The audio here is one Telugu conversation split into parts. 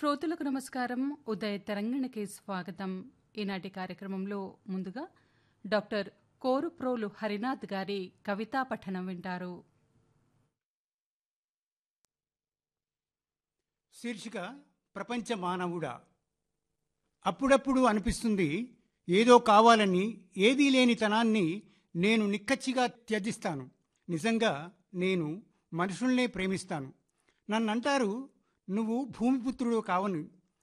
శ్రోతలకు నమస్కారం ఉదయ తెలంగాణకి స్వాగతం ఈనాటి కార్యక్రమంలో ముందుగా డాక్టర్ కోరుప్రోలు హరినాథ్ గారి కవితా పఠనం వింటారు శీర్షిక ప్రపంచ మానవుడా అప్పుడప్పుడు అనిపిస్తుంది ఏదో కావాలని ఏదీ లేని తనాన్ని నేను నిక్కచ్చిగా త్యజిస్తాను నిజంగా నేను మనుషుల్నే ప్రేమిస్తాను నన్నంటారు నువ్వు భూమిపుత్రుడు కావను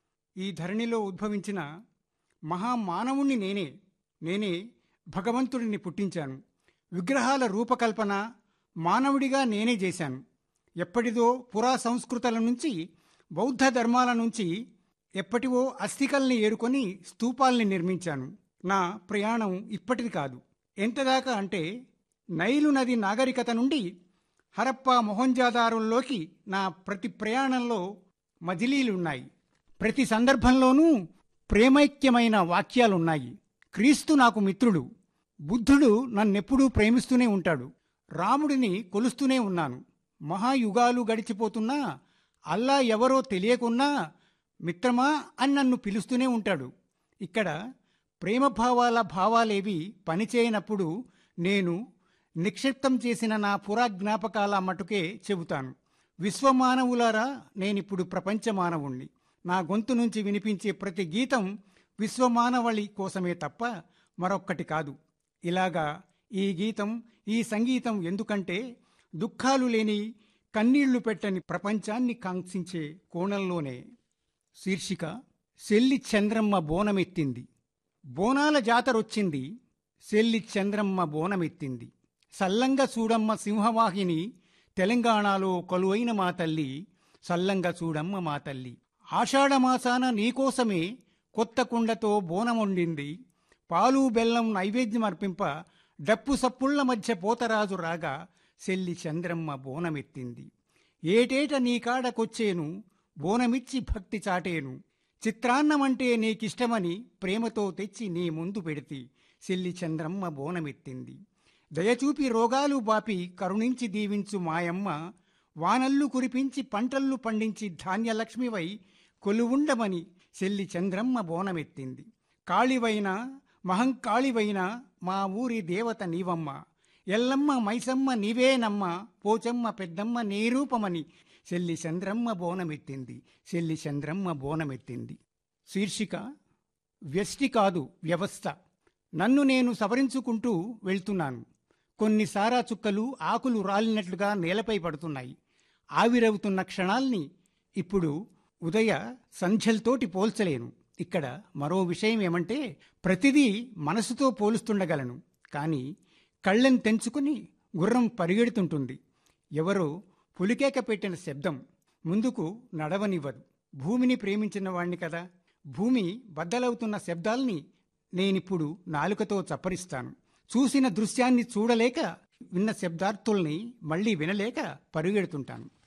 ఈ ధరణిలో ఉద్భవించిన మహామానవుణ్ణి నేనే నేనే భగవంతుడిని పుట్టించాను విగ్రహాల రూపకల్పన మానవుడిగా నేనే చేశాను ఎప్పటిదో పురా సంస్కృతుల నుంచి బౌద్ధ ధర్మాల నుంచి ఎప్పటివో అస్థికల్ని ఏరుకొని స్తూపాల్ని నిర్మించాను నా ప్రయాణం ఇప్పటిది కాదు ఎంతదాకా అంటే నైలు నది నాగరికత నుండి హరప్ప మొహంజాదారుల్లోకి నా ప్రతి ప్రయాణంలో మజిలీలున్నాయి ప్రతి సందర్భంలోనూ ప్రేమైక్యమైన వాక్యాలున్నాయి క్రీస్తు నాకు మిత్రుడు బుద్ధుడు నన్నెప్పుడూ ప్రేమిస్తూనే ఉంటాడు రాముడిని కొలుస్తూనే ఉన్నాను మహాయుగాలు గడిచిపోతున్నా అల్లా ఎవరో తెలియకున్నా మిత్రమా అని నన్ను పిలుస్తూనే ఉంటాడు ఇక్కడ ప్రేమభావాల భావాలేవి పనిచేయనప్పుడు నేను నిక్షిప్తం చేసిన నా పురా జ్ఞాపకాల మటుకే చెబుతాను విశ్వమానవులారా నేనిప్పుడు ప్రపంచ మానవుణ్ణి నా గొంతు నుంచి వినిపించే ప్రతి గీతం విశ్వమానవళి కోసమే తప్ప మరొక్కటి కాదు ఇలాగా ఈ గీతం ఈ సంగీతం ఎందుకంటే దుఃఖాలు లేని కన్నీళ్లు పెట్టని ప్రపంచాన్ని కాంక్షించే కోణంలోనే శీర్షిక సెల్లి చంద్రమ్మ బోనమెత్తింది బోనాల జాతరొచ్చింది సెల్లి చంద్రమ్మ బోనమెత్తింది సల్లంగా చూడమ్మ సింహవాహిని తెలంగాణలో కొలువైన మా తల్లి సల్లంగా చూడమ్మ మా తల్లి ఆషాఢమాసాన నీకోసమే కొత్త కుండతో బోనమొండింది పాలు బెల్లం నైవేద్యం అర్పింప డప్పు సప్పుళ్ల మధ్య పోతరాజు రాగా సెల్లి చంద్రమ్మ బోనమెత్తింది ఏటేట నీ కాడకొచ్చేను బోనమిచ్చి భక్తి చాటేను చిత్రాన్నమంటే నీకిష్టమని ప్రేమతో తెచ్చి నీ ముందు పెడితి సెల్లి చంద్రమ్మ బోనమెత్తింది దయచూపి రోగాలు బాపి కరుణించి దీవించు మాయమ్మ వానల్లు కురిపించి పంటల్లు పండించి ధాన్యలక్ష్మివై కొలువుండమని సెల్లి చంద్రమ్మ బోనమెత్తింది కాళివైన మహంకాళివైన మా ఊరి దేవత నీవమ్మ ఎల్లమ్మ మైసమ్మ నీవేనమ్మ పోచమ్మ పెద్దమ్మ నీ రూపమని చెల్లి చంద్రమ్మ బోనమెత్తింది చెల్లి చంద్రమ్మ బోనమెత్తింది శీర్షిక వ్యష్టి కాదు వ్యవస్థ నన్ను నేను సవరించుకుంటూ వెళ్తున్నాను కొన్ని సారా చుక్కలు ఆకులు రాలినట్లుగా నేలపై పడుతున్నాయి ఆవిరవుతున్న క్షణాల్ని ఇప్పుడు ఉదయ సంధ్యలతోటి పోల్చలేను ఇక్కడ మరో విషయం ఏమంటే ప్రతిదీ మనసుతో పోలుస్తుండగలను కానీ కళ్ళెం తెంచుకుని గుర్రం పరిగెడుతుంటుంది ఎవరో పులికేక పెట్టిన శబ్దం ముందుకు నడవనివ్వదు భూమిని ప్రేమించిన వాణ్ణి కదా భూమి బద్దలవుతున్న శబ్దాల్ని నేనిప్పుడు నాలుకతో చప్పరిస్తాను చూసిన దృశ్యాన్ని చూడలేక విన్న శబ్దార్థుల్ని మళ్ళీ వినలేక పరుగెడుతుంటాను